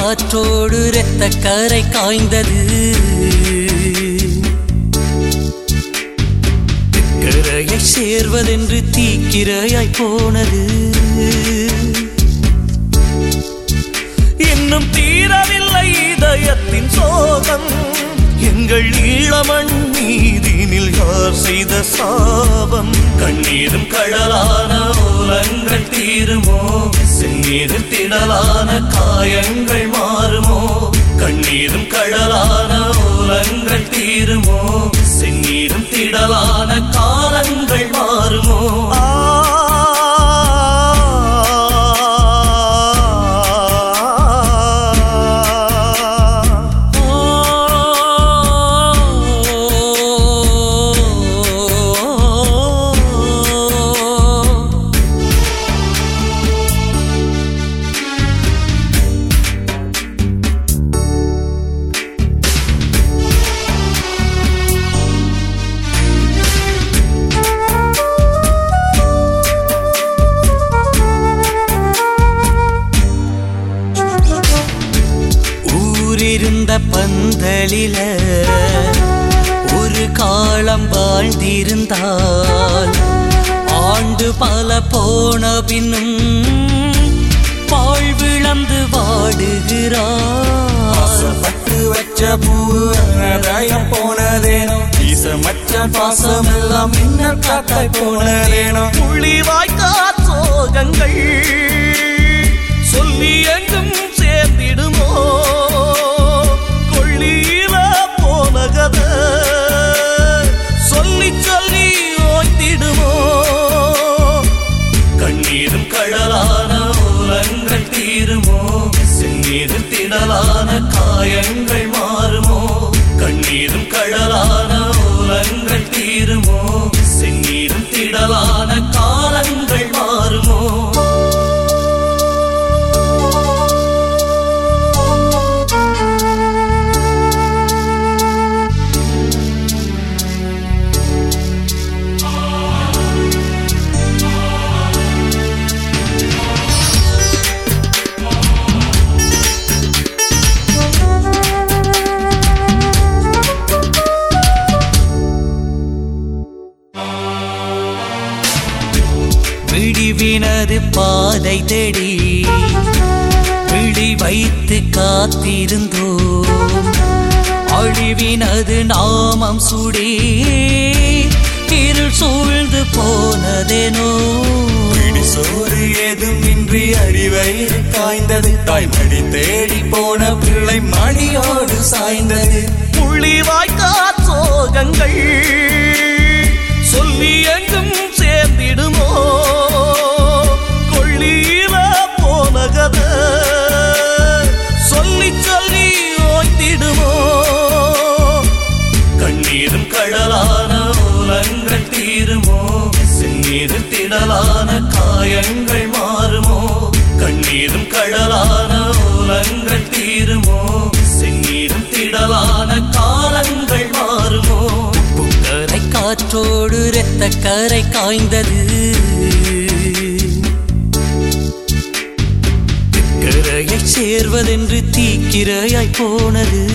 காற்றோடு இரத்த கரை காய்ந்தது கரையை சேர்வதென்று தீக்கிரையாய் போனது இன்னும் தீரவில்லை இதயத்தின் சோகம் எங்கள் ஈழமண் மீதினில் யார் செய்த சாபம் கண்ணீரும் கடலான ஓலங்கள் தீருமோ செந்நீரில் திடலான காயங்கள் மாறுமோ கண்ணீரும் கடலான ஓலங்கள் தீருமோ செந்நீரும் திடலான காலங்கள் மாறுமோ ஊரிருந்த பந்தலில ஒரு காலம் வாழ்ந்திருந்தால் ஆண்டு பல போன பின்னும் வாழ்விழந்து வாடுகிறார் ஆசைப்பட்டு வச்ச பூ அனதயம் போனதேனோ ஈசமற்ற பாசமெல்லாம் மின்னல் காத்தாய் போனதேனோ புள்ளிவாய்க்கா சோகங்கள் சொல்லி எங்கும் சேர்ந்திடுமோ கொள்ளியில போன கதை சொல்லி சொல்லி ஓய்ந்திடுமோ கண்ணீரும் கடலான ஓலங்கள் தீருமோ செந்நீரில் திடலான காயங்கள் மாறுமோ கண்ணீரும் கடலான ஓலங்கள் தீருமோ செந்நீரும் திடலான காலங்கள் மாறுமோ விடிவினது பாதை தேடி விழி வைத்து காத்திருந்தோம் அழிவினது நாமம் சுடி இருள் சூழ்ந்து போனதேனோ பிடி சோறு ஏதும் இன்றி அடிவயிறு காய்ந்தது தாய்மடி தேடி போன பிள்ளை மணியோடு சாய்ந்தது புள்ளிவாய்க்கா சோகங்கள் சொல்லி எங்கும் சேர்ந்திடுமோ கொள்ளியில போன கதை சொல்லி சொல்லி ஓய்ந்திடுமோ கண்ணீரும் கடலான ஓலங்கள் தீருமோ செந்நீரில் திடலான காயங்கள் மாறுமோ கண்ணீரும் கடலான ஓலங்கள் தீருமோ செந்நீரும் திடலான காலங்கள் மாறுமோ புக்கரை காற்றோடு இரத்த கரை காய்ந்தது கரையை சேர்வதென்று தீக்கிரையாய் போனது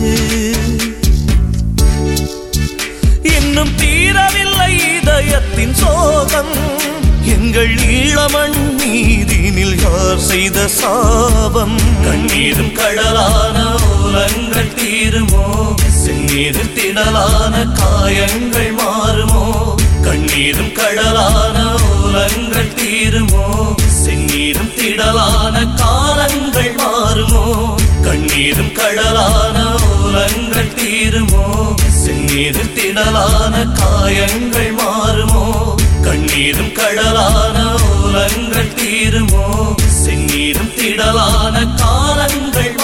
இன்னும் தீரவில்லை இதயத்தின் சோகம் எங்கள் ஈழமண் மீதினில் யார் செய்த சாபம் கண்ணீரும் கடலான ஓலங்கள் தீருமோ செந்நீரில் திடலான காயங்கள் மாறுமோ கண்ணீரும் கடலான ஓலங்கள் தீருமோ செந்நீரும் திடலான காலங்கள் மாறுமோ கண்ணீரும் கடலான ஓலங்கள் தீருமோ செந்நீரில் திடலான காயங்கள் மாறுமோ கண்ணீரும் கடலான ஓலங்கள் தீருமோ செந்நீரும் திடலான காலங்கள்